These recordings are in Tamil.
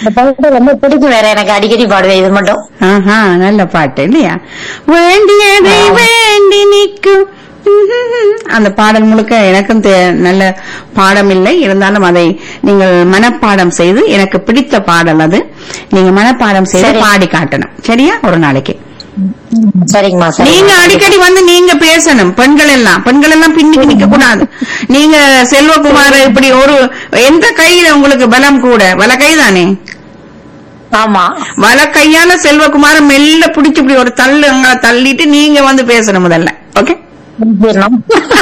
இந்த பாட்டு ரொம்ப பிடிக்கும் வேற எனக்கு அடிக்கடி பாடுவேன் இது மட்டும் ஆஹா நல்ல பாட்டு இல்லையா வேண்டியதை வேண்டி நிற்கும் அந்த பாடல் முழுக்க எனக்கும் தே- நல்ல பாடம் இல்லை இருந்தாலும் அதை நீங்கள் மனப்பாடம் செய்து எனக்கு பிடித்த பாடல் அது நீங்க மனப்பாடம் செய்து சரி. பாடி காட்டணும் சரியா ஒரு நாளைக்கு சரிங்கம்மா சரி நீங்க அடிக்கடி வந்து நீங்க பேசணும் பெண்கள் எல்லாம் பெண்கள் எல்லாம் பின்னுக்கு நிக்க கூடாது நீங்க செல்வகுமார் இப்படி ஒரு எந்த கையில உங்களுக்கு பலம் கூட வல கை தானே ஆமா வல கையால செல்வகுமார மெல்ல புடிச்சு இப்படி ஒரு தள்ளு அங்க தள்ளிட்டு நீங்க வந்து பேசணும் முதல்ல ஓகே முடிச்சிடணும்.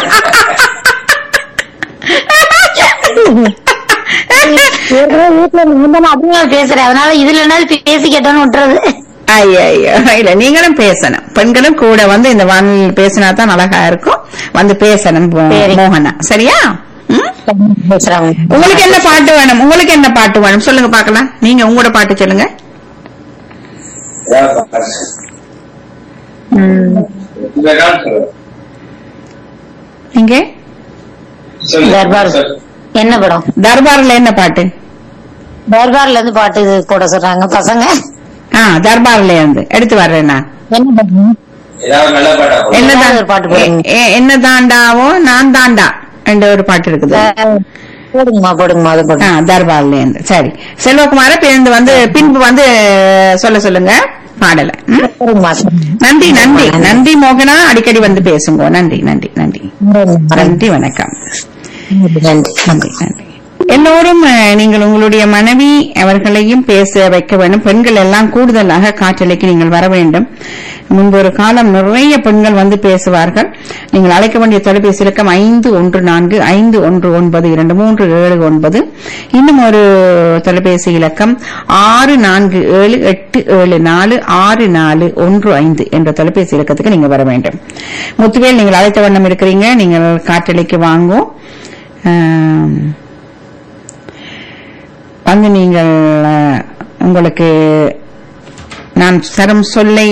ஏற்கனவே வீட்டுல முந்தான அதிகமா பேசுறேன் அதனால இதுல என்ன பேசி கேட்டோன்னு விட்டுறது ஐயா இல்ல நீங்களும் பேசணும் பெண்களும் கூட வந்து இந்த வானில் பேசினா தான் அழகா இருக்கும் வந்து பேசணும் மோ- சரி. மோகனா சரியா ம்? பேசுறாங்க உங்களுக்கு என்ன பாட்டு வேணும் உங்களுக்கு என்ன பாட்டு வேணும் சொல்லுங்க பாக்கலாம் நீங்க உங்களோட பாட்டு சொல்லுங்க நீங்க தர்பார் என்ன படம் தர்பார்ல என்ன பாட்டு தர்பார்ல இருந்து பாட்டு இது போட சொல்றாங்க பசங்க ஆ தர்பார்ல இருந்து எடுத்து வர்றேன் நான் என்ன படம் ஏதாவது நல்ல பாட்டா போடு. என்னதான் ஏதாவது ஒரு பாட்டு போடுங்க. எ- எ- என்ன தாண்டாவோ நான் தாண்டா என்ற ஒரு பாட்டு இருக்குது அஹ், போடுங்கம்மா போடுங்கம்மா அது ஆ, போடுங்க தர்பார்ல இருந்து சரி செல்வகுமார பிறந்து வந்து பின்பு வந்து சொல்ல சொல்லுங்க பாடல ம்? சரிங்கம்மா நன்றி நன்றி நன்றி மோகனா அடிக்கடி வந்து பேசுங்க நன்றி நன்றி நன்றி சரிங்கம்மா. நன்றி வணக்கம் நன்றி நன்றி நன்றி எல்லோரும் அஹ், நீங்கள் உங்களுடைய மனைவி அவர்களையும் பேச வைக்க வேண்டும் பெண்கள் எல்லாம் கூடுதலாக காற்றலைக்கு நீங்கள் வர வேண்டும் முன்பு ஒரு காலம் நிறைய பெண்கள் வந்து பேசுவார்கள் நீங்கள் அழைக்க வேண்டிய தொலைபேசி இலக்கம் ஐந்து ஒன்று நான்கு ஐந்து ஒன்று ஒன்பது இரண்டு மூன்று ஏழு ஒன்பது இன்னும் ஒரு தொலைபேசி இலக்கம் ஆறு நான்கு ஏழு எட்டு ஏழு நாலு ஆறு நாலு ஒன்று ஐந்து என்ற தொலைபேசி இலக்கத்துக்கு நீங்க வர வேண்டும் முத்துவேல் நீங்கள் அழைத்த வண்ணம் இருக்கிறீங்க நீங்கள் காற்றலைக்கு வாங்கும் ஆம். வந்து நீங்கள் அஹ், உங்களுக்கு நான் தரும் சொல்லை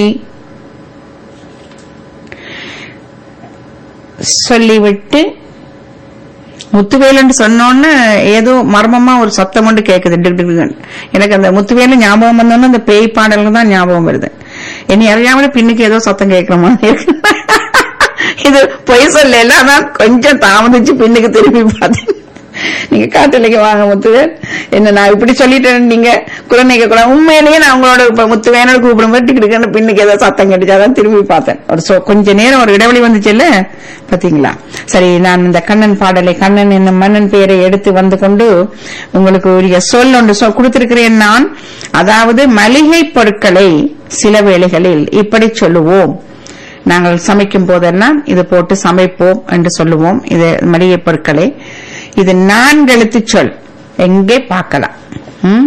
சொல்லிவிட்டு முத்துவேலுன்னு சொன்னோன்னு ஏதோ மர்மமா ஒரு சத்தம் ஒன்று கேக்குது டிக் டிக் டிக்னு. எனக்கு அந்த முத்துவேலு ஞாபகம் வந்தோன்னு அந்த பேய் பாடல்கள் தான் ஞாபகம் வருது இனி அறியாமல பின்னுக்கு ஏதோ சத்தம் கேட்கிற மாதிரி இருக்கு இது பொய் சொல்லல அதான் கொஞ்சம் தாமதிச்சு பின்னுக்கு திரும்பி பார்த்தேன் நீங்க காட்டுலைக்கு வாங்க முத்துவேல் என்ன நான் இப்படி சொல்லிட்டேன் நீங்க குழந்தைங்க கூட உண்மையிலேயே நான் உங்களோட இப்ப முத்துவேனோட கூப்பிடும்போது டிக்கு டிக்குன்னு பின்னுக்கு ஏதோ சத்தம் கேட்டுச்சாதான் திரும்பி பார்த்தேன் ஒரு சொ- கொஞ்ச நேரம் ஒரு இடைவெளி வந்துச்சுல்ல பாத்தீங்களா சரி நான் இந்த கண்ணன் பாடலை கண்ணன் என்னும் மன்னன் பெயரை எடுத்து வந்து கொண்டு உங்களுக்கு உரிய சொல் ஒன்று சொ- கொடுத்திருக்கிறேன் நான் அதாவது மளிகை பொருட்களை சில வேளைகளில் இப்படி சொல்லுவோம் நாங்கள் சமைக்கும் போதெல்லாம் இது போட்டு சமைப்போம் என்று சொல்லுவோம் இது மளிகை பொருட்களை இது நான்கு எழுத்து சொல் எங்கே பார்க்கலாம் ம்?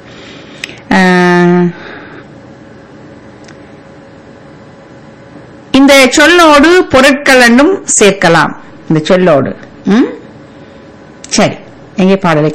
ஆஹ், இந்த சொல்லோடு பொருட்கள் என்றும் சேர்க்கலாம் இந்த சொல்லோடு ம்? சரி எங்கே பாடலை